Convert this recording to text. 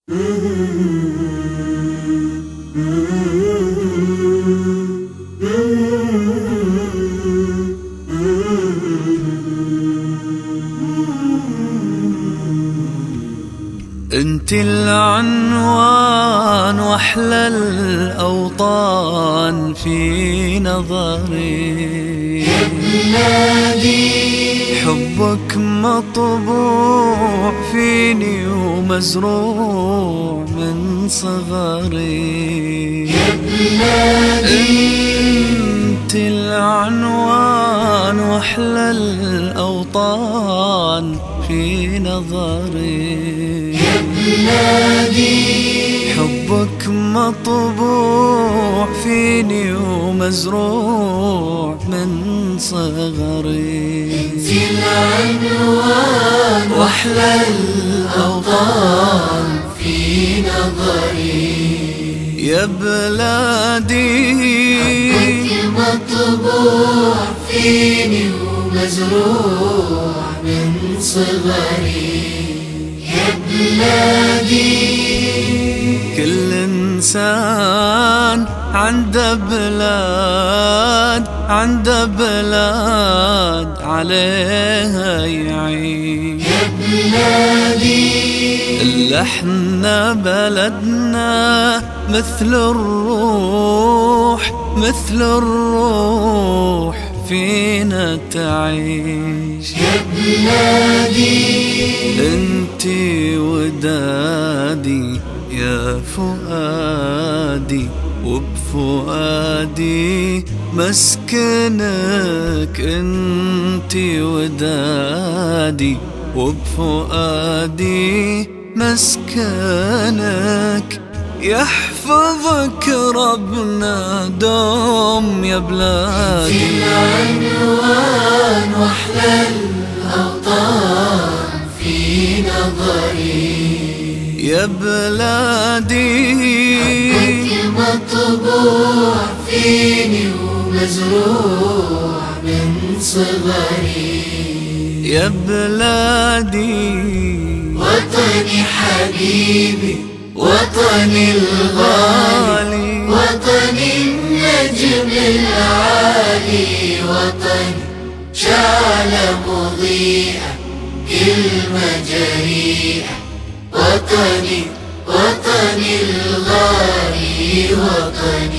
انت العنوان واحلى الاوطان في نظري يا بلادي حبك مطبوع فيني ومزروع من صغري يا بلادي انت العنوان واحلى الاوطان في نظري يا بلادي حبك مطبوع فيني ومزروع من صغري في العنوان واحلى الاوطان في نظري يا بلادي كنت مطبوع فيني ومزروع من صغري يا بلادي كل انسان عنده بلاد عنده بلاد عليها يعيش يا بلادي إلا احنا بلدنا مثل الروح مثل الروح فينا تعيش يا بلادي انتي ودادي يا فؤادي وبفؤادي مسكنك انتي ودادي وبفؤادي مسكنك يحفظك ربنا دوم يا في بلادي العنوان واحلى الاوطان في نظري يا بلادي كنت مطبوع فيني ومزروع من صغري يا بلادي وطني حبيبي وطني الغالي وطني النجم العالي وطني شعلة مضيئة كلمة جريئة وطني وطني الغالي وطني